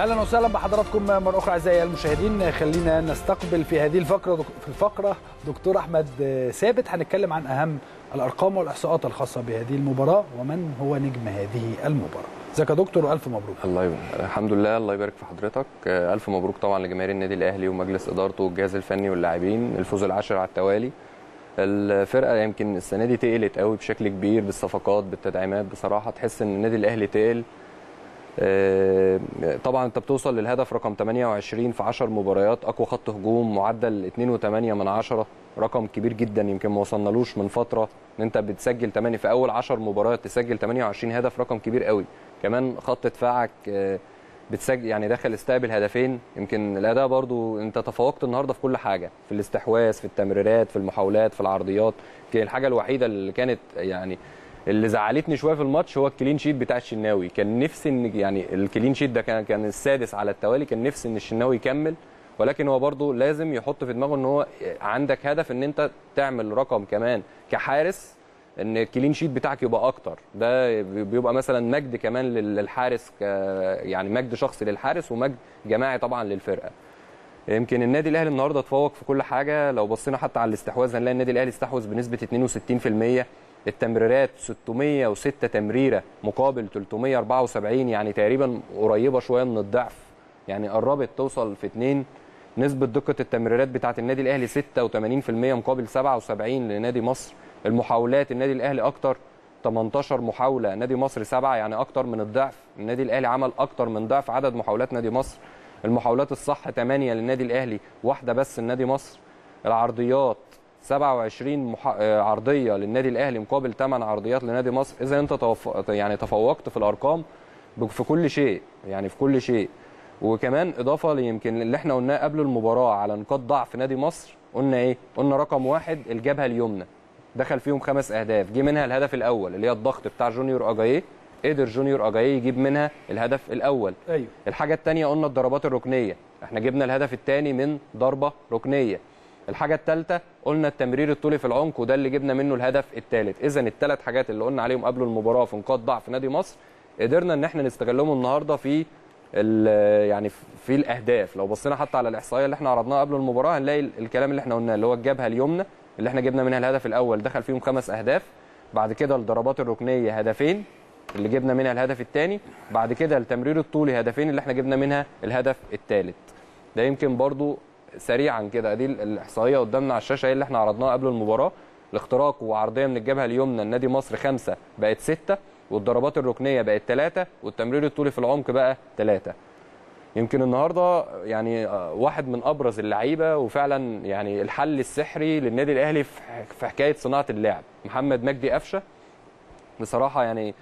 اهلا وسهلا بحضراتكم مره اخرى اعزائي المشاهدين خلينا نستقبل في هذه الفقره في الفقره دكتور احمد ثابت هنتكلم عن اهم الارقام والاحصاءات الخاصه بهذه المباراه ومن هو نجم هذه المباراه ازيك يا دكتور والف مبروك الله يبارك الحمد لله الله يبارك في حضرتك الف مبروك طبعا لجماهير النادي الاهلي ومجلس ادارته والجهاز الفني واللاعبين الفوز العاشر على التوالي الفرقه يمكن السنه دي تقلت قوي بشكل كبير بالصفقات بالتدعيمات بصراحه تحس ان النادي الاهلي تقل طبعا انت بتوصل للهدف رقم 28 في 10 مباريات اقوى خط هجوم معدل 2.8 من 10 رقم كبير جدا يمكن ما وصلنالوش من فتره ان انت بتسجل 8 في اول 10 مباريات تسجل 28 هدف رقم كبير قوي كمان خط دفاعك بتسجل يعني دخل استقبل هدفين يمكن الاداء برضو انت تفوقت النهارده في كل حاجه في الاستحواذ في التمريرات في المحاولات في العرضيات يمكن الحاجه الوحيده اللي كانت يعني اللي زعلتني شويه في الماتش هو الكلين شيت بتاع الشناوي كان نفسي ان يعني الكلين شيت ده كان كان السادس على التوالي كان نفسي ان الشناوي يكمل ولكن هو برضو لازم يحط في دماغه ان هو عندك هدف ان انت تعمل رقم كمان كحارس ان الكلين شيت بتاعك يبقى اكتر ده بيبقى مثلا مجد كمان للحارس يعني مجد شخصي للحارس ومجد جماعي طبعا للفرقه يمكن النادي الاهلي النهارده اتفوق في كل حاجه لو بصينا حتى على الاستحواذ هنلاقي النادي الاهلي استحوذ بنسبه 62% التمريرات 606 تمريره مقابل 374 يعني تقريبا قريبه شويه من الضعف يعني قربت توصل في 2 نسبه دقه التمريرات بتاعه النادي الاهلي 86% مقابل 77 لنادي مصر المحاولات النادي الاهلي اكتر 18 محاوله نادي مصر 7 يعني اكتر من الضعف النادي الاهلي عمل اكتر من ضعف عدد محاولات نادي مصر المحاولات الصح 8 للنادي الاهلي واحده بس لنادي مصر العرضيات 27 مح... عرضيه للنادي الاهلي مقابل 8 عرضيات لنادي مصر اذا انت توف... يعني تفوقت في الارقام في كل شيء يعني في كل شيء وكمان اضافه يمكن اللي احنا قلناه قبل المباراه على نقاط ضعف نادي مصر قلنا ايه قلنا رقم واحد الجبهه اليمنى دخل فيهم خمس اهداف جه منها الهدف الاول اللي هي الضغط بتاع جونيور اجاييه قدر جونيور اجاييه يجيب منها الهدف الاول ايوه الحاجه الثانيه قلنا الضربات الركنيه احنا جبنا الهدف الثاني من ضربه ركنيه الحاجه الثالثه قلنا التمرير الطولي في العمق وده اللي جبنا منه الهدف الثالث اذا الثلاث حاجات اللي قلنا عليهم قبل المباراه في نقاط ضعف نادي مصر قدرنا ان احنا نستغلهم النهارده في يعني في الاهداف لو بصينا حتى على الاحصائيه اللي احنا عرضناها قبل المباراه هنلاقي الكلام اللي احنا قلناه اللي هو الجبهه اليمنى اللي احنا جبنا منها الهدف الاول دخل فيهم خمس اهداف بعد كده الضربات الركنيه هدفين اللي جبنا منها الهدف الثاني بعد كده التمرير الطولي هدفين اللي احنا جبنا منها الهدف الثالث ده يمكن برضو سريعا كده دي الاحصائيه قدامنا على الشاشه اللي احنا عرضناها قبل المباراه الاختراق وعرضيه من الجبهه اليمنى النادي مصر خمسه بقت سته والضربات الركنيه بقت ثلاثه والتمرير الطولي في العمق بقى ثلاثه يمكن النهارده يعني واحد من ابرز اللعيبه وفعلا يعني الحل السحري للنادي الاهلي في حكايه صناعه اللعب محمد مجدي قفشه بصراحه يعني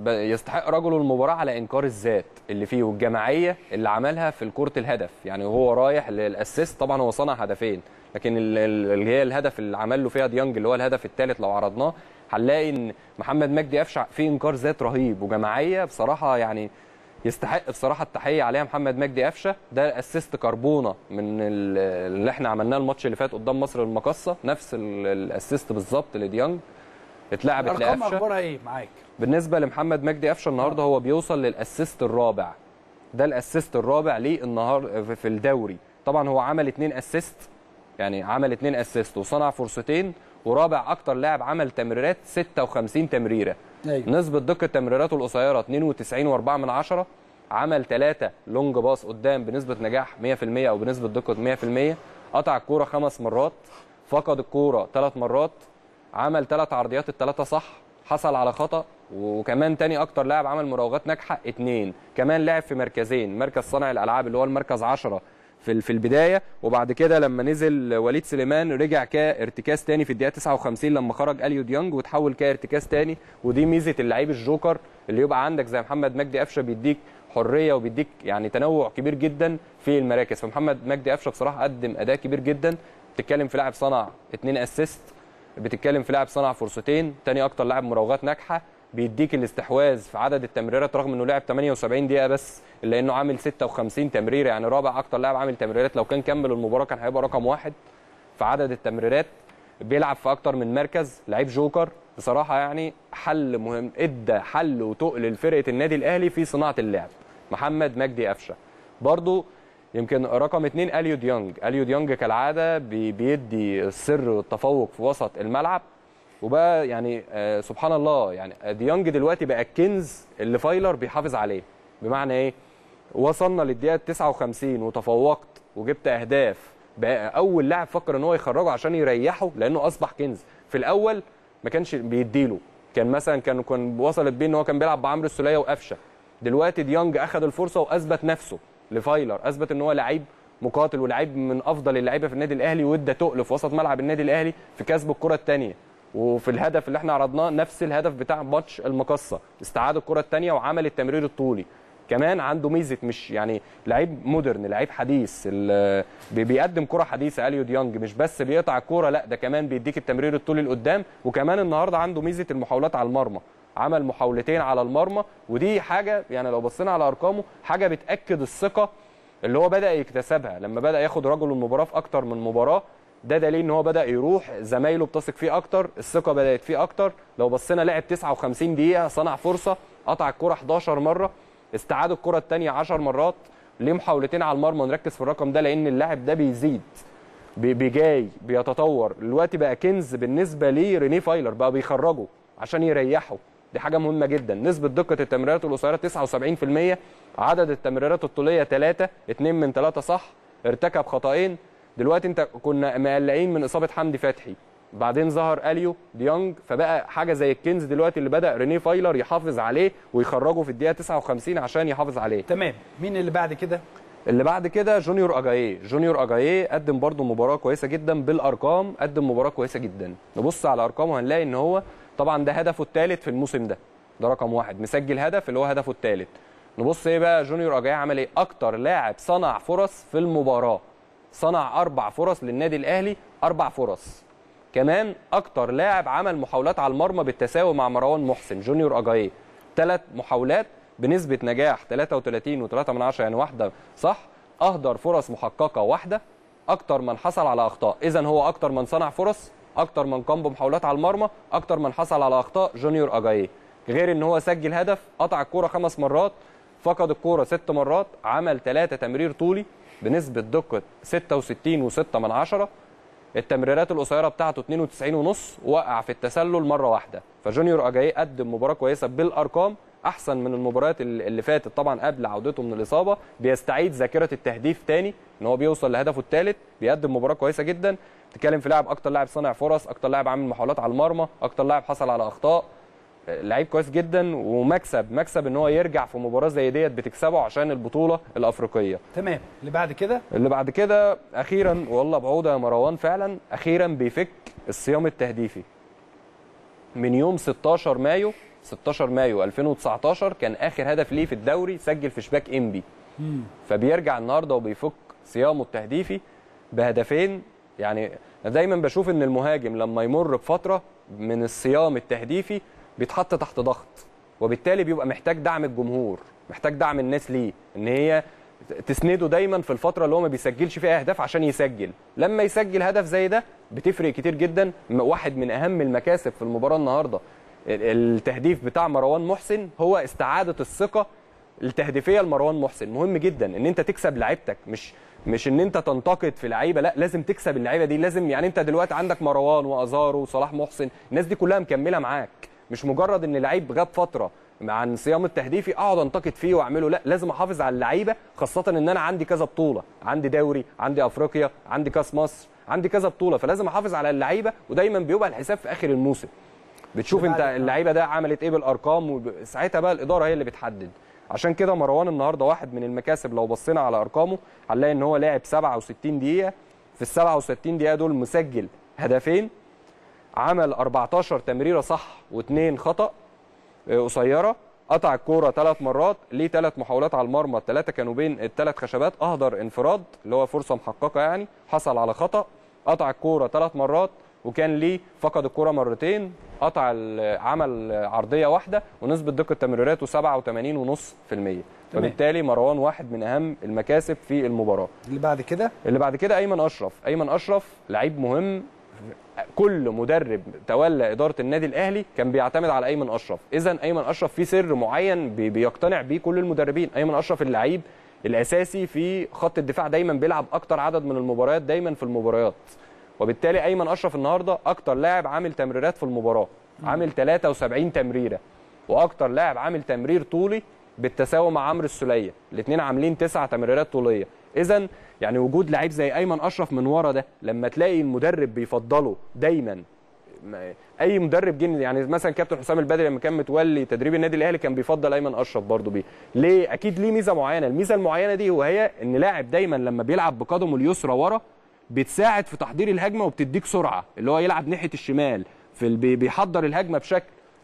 يستحق رجل المباراه على انكار الذات اللي فيه والجماعيه اللي عملها في كره الهدف يعني وهو رايح للاسيست طبعا هو صنع هدفين لكن اللي هي الهدف اللي عمل له فيها ديانج اللي هو الهدف الثالث لو عرضناه هنلاقي ان محمد مجدي قفشه فيه انكار ذات رهيب وجماعيه بصراحه يعني يستحق بصراحه التحيه عليها محمد مجدي قفشه ده اسيست كربونه من اللي احنا عملناه الماتش اللي فات قدام مصر المقصه نفس الاسيست بالظبط لديانج اتلعبت لقفشه الارقام اخبارها ايه معاك بالنسبه لمحمد مجدي قفشه النهارده هو بيوصل للاسيست الرابع ده الاسيست الرابع ليه النهار في الدوري طبعا هو عمل اتنين اسيست يعني عمل اتنين اسيست وصنع فرصتين ورابع اكتر لاعب عمل تمريرات 56 تمريره أيوة. نسبه دقه تمريراته القصيره 92.4 من عشرة عمل ثلاثة لونج باص قدام بنسبه نجاح 100% او بنسبه دقه 100% قطع الكوره خمس مرات فقد الكوره ثلاث مرات عمل ثلاث عرضيات الثلاثه صح حصل على خطا وكمان تاني اكتر لاعب عمل مراوغات ناجحه اثنين كمان لعب في مركزين مركز صانع الالعاب اللي هو المركز 10 في في البدايه وبعد كده لما نزل وليد سليمان رجع كارتكاز تاني في الدقيقه 59 لما خرج اليو ديانج وتحول كارتكاز تاني ودي ميزه اللعيب الجوكر اللي يبقى عندك زي محمد مجدي قفشه بيديك حريه وبيديك يعني تنوع كبير جدا في المراكز فمحمد مجدي قفشه بصراحه قدم اداء كبير جدا بتتكلم في لاعب صنع اثنين اسيست بتتكلم في لاعب صنع فرصتين تاني اكتر لاعب مراوغات ناجحه بيديك الاستحواذ في عدد التمريرات رغم انه لعب 78 دقيقه بس الا انه عامل 56 تمريره يعني رابع اكتر لاعب عامل تمريرات لو كان كمل المباراه كان هيبقى رقم واحد في عدد التمريرات بيلعب في اكتر من مركز لعيب جوكر بصراحه يعني حل مهم ادى حل وتقل لفرقه النادي الاهلي في صناعه اللعب محمد مجدي قفشه برضو يمكن رقم اتنين اليو ديانج اليو ديانج كالعاده بي- بيدي السر والتفوق في وسط الملعب وبقى يعني آه سبحان الله يعني ديانج دلوقتي بقى الكنز اللي فايلر بيحافظ عليه بمعنى ايه وصلنا للدقيقه 59 وتفوقت وجبت اهداف بقى اول لاعب فكر ان هو يخرجه عشان يريحه لانه اصبح كنز في الاول ما كانش بيديله كان مثلا كان كان وصلت بيه ان هو كان بيلعب بعمرو السوليه وقفشه دلوقتي ديانج اخذ الفرصه واثبت نفسه لفايلر اثبت ان هو لعيب مقاتل ولعيب من افضل اللعيبه في النادي الاهلي وادى تقل في وسط ملعب النادي الاهلي في كسب الكره الثانيه وفي الهدف اللي احنا عرضناه نفس الهدف بتاع ماتش المقصه استعاد الكره الثانيه وعمل التمرير الطولي كمان عنده ميزه مش يعني لعيب مودرن لعيب حديث ال- بي- بيقدم كره حديثه اليو ديانج مش بس بيقطع الكوره لا ده كمان بيديك التمرير الطولي لقدام وكمان النهارده عنده ميزه المحاولات على المرمى عمل محاولتين على المرمى ودي حاجه يعني لو بصينا على ارقامه حاجه بتاكد الثقه اللي هو بدا يكتسبها لما بدا ياخد رجل المباراه في اكتر من مباراه ده دليل ان هو بدا يروح زمايله بتثق فيه اكتر الثقه بدات فيه اكتر لو بصينا لعب 59 دقيقه صنع فرصه قطع الكره 11 مره استعاد الكره الثانيه 10 مرات ليه محاولتين على المرمى نركز في الرقم ده لان اللاعب ده بيزيد بي- بيجاي بيتطور دلوقتي بقى كنز بالنسبه لريني فايلر بقى بيخرجه عشان يريحه دي حاجه مهمه جدا نسبه دقه التمريرات القصيره 79% عدد التمريرات الطوليه 3 2 من 3 صح ارتكب خطأين دلوقتي انت كنا مقلقين من اصابه حمدي فتحي بعدين ظهر اليو ديانج فبقى حاجه زي الكنز دلوقتي اللي بدا ريني فايلر يحافظ عليه ويخرجه في الدقيقه 59 عشان يحافظ عليه تمام مين اللي بعد كده اللي بعد كده جونيور اجاييه جونيور اجاييه قدم برده مباراه كويسه جدا بالارقام قدم مباراه كويسه جدا نبص على ارقامه هنلاقي ان هو طبعا ده هدفه الثالث في الموسم ده ده رقم واحد مسجل هدف اللي هو هدفه الثالث نبص ايه بقى جونيور اجاييه عمل ايه اكتر لاعب صنع فرص في المباراه صنع اربع فرص للنادي الاهلي اربع فرص كمان اكتر لاعب عمل محاولات على المرمى بالتساوي مع مروان محسن جونيور اجاييه ثلاث محاولات بنسبه نجاح 33 و3 من عشرة يعني واحده صح اهدر فرص محققه واحده اكتر من حصل على اخطاء اذا هو اكتر من صنع فرص اكتر من قام بمحاولات على المرمى اكتر من حصل على اخطاء جونيور اجاييه غير ان هو سجل هدف قطع الكوره خمس مرات فقد الكوره ست مرات عمل ثلاثه تمرير طولي بنسبه دقه 66 و6 من عشرة التمريرات القصيره بتاعته 92 ونص وقع في التسلل مره واحده فجونيور اجاي قدم مباراه كويسه بالارقام احسن من المباريات اللي اللي فاتت طبعا قبل عودته من الاصابه بيستعيد ذاكره التهديف تاني ان هو بيوصل لهدفه الثالث بيقدم مباراه كويسه جدا بتتكلم في لاعب اكتر لاعب صانع فرص اكتر لاعب عامل محاولات على المرمى اكتر لاعب حصل على اخطاء لعيب كويس جدا ومكسب مكسب ان هو يرجع في مباراه زي ديت بتكسبه عشان البطوله الافريقيه تمام اللي بعد كده اللي بعد كده اخيرا والله بعوده يا مروان فعلا اخيرا بيفك الصيام التهديفي من يوم 16 مايو 16 مايو 2019 كان اخر هدف ليه في الدوري سجل في شباك انبي مم. فبيرجع النهارده وبيفك صيامه التهديفي بهدفين يعني أنا دايما بشوف ان المهاجم لما يمر بفتره من الصيام التهديفي بيتحط تحت ضغط وبالتالي بيبقى محتاج دعم الجمهور محتاج دعم الناس ليه ان هي تسنده دايما في الفتره اللي هو ما بيسجلش فيها اهداف عشان يسجل لما يسجل هدف زي ده بتفرق كتير جدا واحد من اهم المكاسب في المباراه النهارده التهديف بتاع مروان محسن هو استعاده الثقه التهديفيه لمروان محسن مهم جدا ان انت تكسب لعيبتك مش مش ان انت تنتقد في لعيبه لا لازم تكسب اللعيبه دي لازم يعني انت دلوقتي عندك مروان وازارو وصلاح محسن الناس دي كلها مكمله معاك مش مجرد ان لعيب غاب فتره عن صيام التهديفي اقعد انتقد فيه واعمله لا لازم احافظ على اللعيبه خاصه ان انا عندي كذا بطوله عندي دوري عندي افريقيا عندي كاس مصر عندي كذا بطوله فلازم احافظ على اللعيبه ودايما بيبقى الحساب في اخر الموسم بتشوف انت اللعيبه ده عملت ايه بالارقام وساعتها بقى الاداره هي اللي بتحدد عشان كده مروان النهارده واحد من المكاسب لو بصينا على ارقامه هنلاقي ان هو لعب 67 دقيقه في ال 67 دقيقه دول مسجل هدفين عمل 14 تمريره صح واثنين خطا قصيره قطع الكوره ثلاث مرات ليه ثلاث محاولات على المرمى الثلاثه كانوا بين الثلاث خشبات اهدر انفراد اللي هو فرصه محققه يعني حصل على خطا قطع الكوره ثلاث مرات وكان ليه فقد الكوره مرتين قطع عمل عرضيه واحده ونسبه دقه تمريراته 87.5% فبالتالي مروان واحد من اهم المكاسب في المباراه اللي بعد كده اللي بعد كده ايمن اشرف ايمن اشرف لعيب مهم كل مدرب تولى اداره النادي الاهلي كان بيعتمد على ايمن اشرف اذا ايمن اشرف في سر معين بيقتنع بيه كل المدربين ايمن اشرف اللعيب الاساسي في خط الدفاع دايما بيلعب اكتر عدد من المباريات دايما في المباريات وبالتالي ايمن اشرف النهارده اكتر لاعب عامل تمريرات في المباراه عامل 73 تمريره واكتر لاعب عامل تمرير طولي بالتساوي مع عمرو السوليه الاثنين عاملين تسع تمريرات طوليه اذا يعني وجود لعيب زي ايمن اشرف من ورا ده لما تلاقي المدرب بيفضله دايما ما- اي مدرب جه يعني مثلا كابتن حسام البدري لما كان متولي تدريب النادي الاهلي كان بيفضل ايمن اشرف برضه بيه ليه اكيد ليه ميزه معينه الميزه المعينه دي وهي ان لاعب دايما لما بيلعب بقدمه اليسرى ورا بتساعد في تحضير الهجمه وبتديك سرعه اللي هو يلعب ناحيه الشمال في ال- بي- بيحضر الهجمه بشكل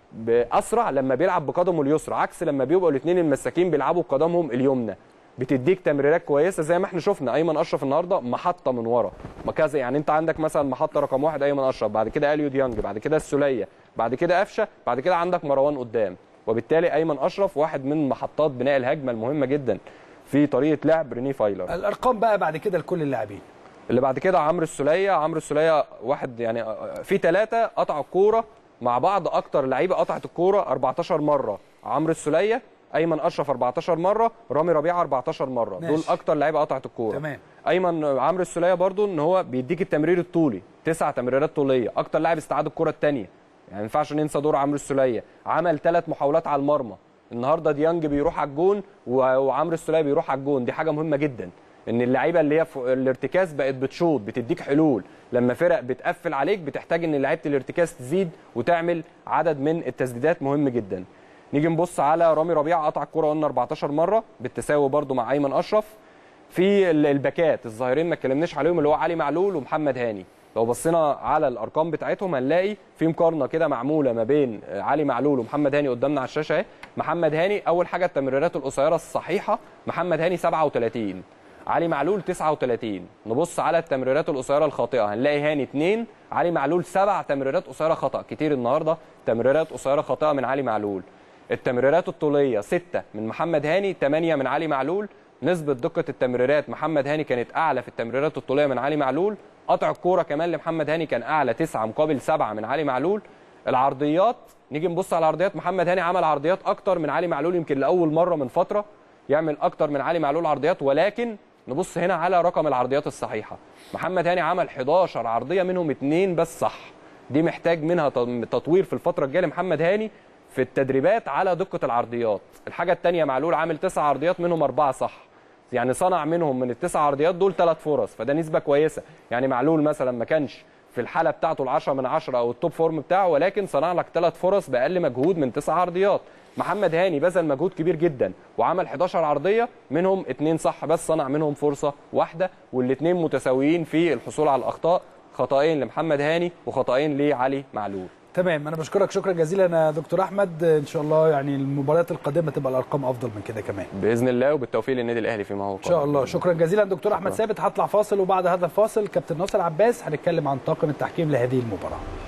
باسرع لما بيلعب بقدمه اليسرى عكس لما بيبقوا الاثنين المساكين بيلعبوا بقدمهم اليمنى بتديك تمريرات كويسه زي ما احنا شفنا ايمن اشرف النهارده محطه من ورا ما كذا يعني انت عندك مثلا محطه رقم واحد ايمن اشرف بعد كده اليو ديانج بعد كده السوليه بعد كده قفشه بعد كده عندك مروان قدام وبالتالي ايمن اشرف واحد من محطات بناء الهجمه المهمه جدا في طريقه لعب ريني فايلر الارقام بقى بعد كده لكل اللاعبين اللي بعد كده عمرو السوليه عمرو السوليه واحد يعني في ثلاثه قطعوا الكوره مع بعض اكتر لعيبه قطعت الكوره 14 مره عمرو السوليه ايمن اشرف 14 مره رامي ربيعه 14 مره ماشي. دول اكتر لعيبه قطعت الكوره تمام. ايمن عمرو السوليه برضو ان هو بيديك التمرير الطولي تسع تمريرات طوليه اكتر لاعب استعاد الكره الثانيه يعني ما ينفعش ننسى دور عمرو السوليه عمل ثلاث محاولات على المرمى النهارده ديانج بيروح على الجون و- وعمرو السوليه بيروح على الجون دي حاجه مهمه جدا ان اللعيبه اللي هي في الارتكاز بقت بتشوط بتديك حلول لما فرق بتقفل عليك بتحتاج ان لعيبه الارتكاز تزيد وتعمل عدد من التسديدات مهم جدا نيجي نبص على رامي ربيعه قطع الكره قلنا 14 مره بالتساوي برده مع ايمن اشرف في ال- الباكات الظاهرين ما اتكلمناش عليهم اللي هو علي معلول ومحمد هاني لو بصينا على الارقام بتاعتهم هنلاقي في مقارنه كده معموله ما بين علي معلول ومحمد هاني قدامنا على الشاشه اهي محمد هاني اول حاجه التمريرات القصيره الصحيحه محمد هاني 37 علي معلول 39 نبص على التمريرات القصيره الخاطئه هنلاقي هاني 2 علي معلول 7 تمريرات قصيره خطا كتير النهارده تمريرات قصيره خاطئه من علي معلول التمريرات الطوليه 6 من محمد هاني 8 من علي معلول نسبة دقة التمريرات محمد هاني كانت أعلى في التمريرات الطولية من علي معلول قطع الكورة كمان لمحمد هاني كان أعلى 9 مقابل 7 من علي معلول العرضيات نيجي نبص على العرضيات محمد هاني عمل عرضيات أكتر من علي معلول يمكن لأول مرة من فترة يعمل أكتر من علي معلول عرضيات ولكن نبص هنا على رقم العرضيات الصحيحة محمد هاني عمل 11 عرضية منهم اثنين بس صح دي محتاج منها تطوير في الفترة الجاية لمحمد هاني في التدريبات على دقة العرضيات الحاجة الثانية معلول عامل تسع عرضيات منهم أربعة صح يعني صنع منهم من التسع عرضيات دول ثلاث فرص فده نسبة كويسة يعني معلول مثلا ما كانش في الحالة بتاعته العشرة من عشرة أو التوب فورم بتاعه ولكن صنع لك ثلاث فرص بأقل مجهود من تسع عرضيات محمد هاني بذل مجهود كبير جدا وعمل 11 عرضية منهم اثنين صح بس صنع منهم فرصة واحدة والاثنين متساويين في الحصول على الأخطاء خطأين لمحمد هاني وخطأين لعلي معلول تمام انا بشكرك شكرا جزيلا يا دكتور احمد ان شاء الله يعني المباريات القادمه تبقى الارقام افضل من كده كمان باذن الله وبالتوفيق للنادي الاهلي فيما هو ان شاء الله شكرا جزيلا دكتور احمد ثابت هطلع فاصل وبعد هذا الفاصل كابتن ناصر عباس هنتكلم عن طاقم التحكيم لهذه المباراه